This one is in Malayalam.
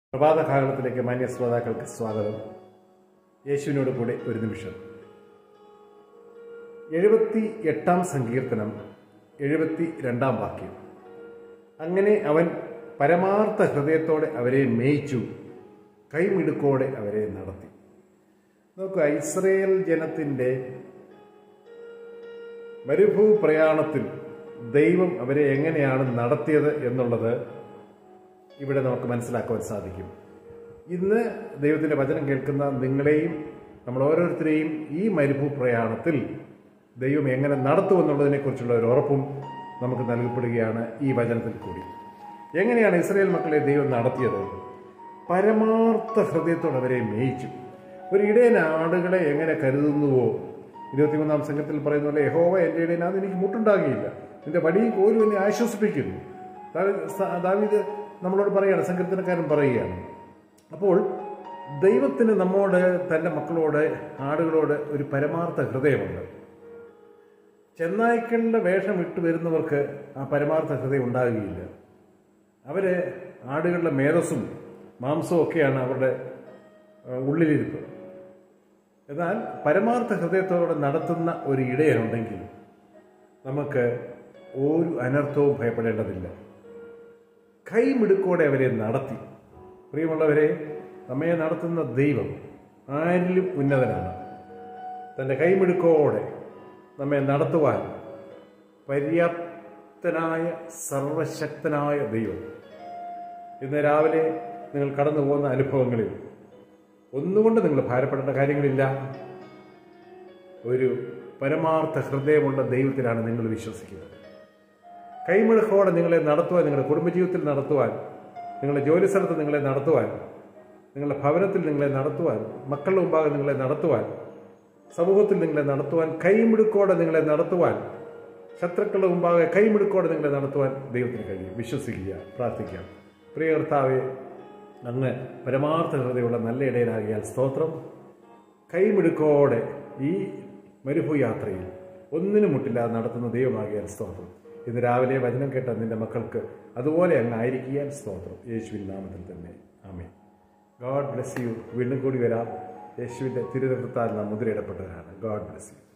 പ്രഭാത കാലത്തിലേക്ക് മാന്യ ശ്രോതാക്കൾക്ക് സ്വാഗതം യേശുവിനോട് കൂടെ ഒരു നിമിഷം എഴുപത്തി എട്ടാം സങ്കീർത്തനം എഴുപത്തി രണ്ടാം വാക്യം അങ്ങനെ അവൻ പരമാർത്ഥ ഹൃദയത്തോടെ അവരെ മേയിച്ചു കൈമിടുക്കോടെ അവരെ നടത്തി നോക്കുക ഇസ്രയേൽ ജനത്തിൻ്റെ മരുഭൂ പ്രയാണത്തിൽ ദൈവം അവരെ എങ്ങനെയാണ് നടത്തിയത് എന്നുള്ളത് ഇവിടെ നമുക്ക് മനസ്സിലാക്കുവാൻ സാധിക്കും ഇന്ന് ദൈവത്തിൻ്റെ വചനം കേൾക്കുന്ന നിങ്ങളെയും നമ്മൾ ഓരോരുത്തരെയും ഈ മരുഭൂ പ്രയാണത്തിൽ ദൈവം എങ്ങനെ നടത്തുമെന്നുള്ളതിനെക്കുറിച്ചുള്ള ഒരു ഉറപ്പും നമുക്ക് നൽകപ്പെടുകയാണ് ഈ വചനത്തിൽ കൂടി എങ്ങനെയാണ് ഇസ്രായേൽ മക്കളെ ദൈവം നടത്തിയത് പരമാർത്ഥ ഹൃദയത്തോടെ അവരെ മേയിച്ചു ഒരു ഇടയൻ ആടുകളെ എങ്ങനെ കരുതുന്നുവോ ഇരുപത്തിമൂന്നാം സംഘത്തിൽ പറയുന്ന പോലെ യഹോവ എൻ്റെ ഇടയനാത് എനിക്ക് മുട്ടുണ്ടാകുകയില്ല നിന്റെ വടിയും കോലും എന്നെ ആശ്വസിപ്പിക്കുന്നു ദാവീദ് സ- ദാവീദ് നമ്മളോട് പറയുകയാണ് സങ്കീർത്തനക്കാരൻ പറയുകയാണ് അപ്പോൾ ദൈവത്തിന് നമ്മോട് തൻ്റെ മക്കളോട് ആടുകളോട് ഒരു പരമാർത്ഥ ഹൃദയമുണ്ട് ചെന്നായ്ക്കളുടെ വേഷം ഇട്ട് വരുന്നവർക്ക് ആ പരമാർത്ഥ ഹൃദയം ഉണ്ടാകുകയില്ല അവര് ആടുകളുടെ മേധസ്സും മാംസവും ഒക്കെയാണ് അവരുടെ ആ, ഉള്ളിലിരിപ്പ് എന്നാൽ പരമാർത്ഥ ഹൃദയത്തോടെ നടത്തുന്ന ഒരു ഇടയനുണ്ടെങ്കിൽ നമുക്ക് ഒരു അനർത്ഥവും ഭയപ്പെടേണ്ടതില്ല കൈമിടുക്കോടെ അവരെ നടത്തി പ്രിയമുള്ളവരെ നമ്മെ നടത്തുന്ന ദൈവം ആരിലും ഉന്നതനാണ് തൻ്റെ കൈമിടുക്കോടെ നമ്മെ നടത്തുവാൻ പര്യാപ്തനായ സർവശക്തനായ ദൈവം ഇന്ന് രാവിലെ നിങ്ങൾ കടന്നു പോകുന്ന അനുഭവങ്ങളിൽ ഒന്നുകൊണ്ട് നിങ്ങൾ ഭാരപ്പെടേണ്ട കാര്യങ്ങളില്ല ഒരു പരമാർത്ഥ ഹൃദയമുള്ള ദൈവത്തിലാണ് നിങ്ങൾ വിശ്വസിക്കുന്നത് കൈമുഴക്കോടെ നിങ്ങളെ നടത്തുവാൻ നിങ്ങളുടെ കുടുംബജീവിതത്തിൽ നടത്തുവാൻ നിങ്ങളുടെ ജോലി സ്ഥലത്ത് നിങ്ങളെ നടത്തുവാൻ നിങ്ങളുടെ ഭവനത്തിൽ നിങ്ങളെ നടത്തുവാൻ മക്കളുടെ മുമ്പാകെ നിങ്ങളെ നടത്തുവാൻ സമൂഹത്തിൽ നിങ്ങളെ നടത്തുവാൻ കൈമിടുക്കോടെ നിങ്ങളെ നടത്തുവാൻ ശത്രുക്കളുടെ മുമ്പാകെ കൈമിടുക്കോടെ നിങ്ങളെ നടത്തുവാൻ ദൈവത്തിന് കഴിയും വിശ്വസിക്കുക പ്രാർത്ഥിക്കുക പ്രിയ കർത്താവെ അങ്ങ് പരമാർത്ഥ ഹൃദയമുള്ള നല്ല ഇടയനാകിയാൽ സ്തോത്രം കൈമിടുക്കോടെ ഈ മരുഭൂ യാത്രയിൽ ഒന്നിനും മുട്ടില്ലാതെ നടത്തുന്ന ദൈവമാകിയാൽ സ്തോത്രം ഇന്ന് രാവിലെ വചനം കേട്ട നിന്റെ മക്കൾക്ക് അതുപോലെ അങ്ങ് ആയിരിക്കാൻ സ്തോത്രം യേശുവിൻ നാമത്തിൽ തന്നെ ആമേ ഗോഡ് ബ്ലെസ് യു വീണ്ടും കൂടി വരാം യേശുവിൻ്റെ തിരുരത്താൽ നാം മുദ്രയിടപ്പെട്ടവരാണ് ഗോഡ് ബ്ലെസ് യു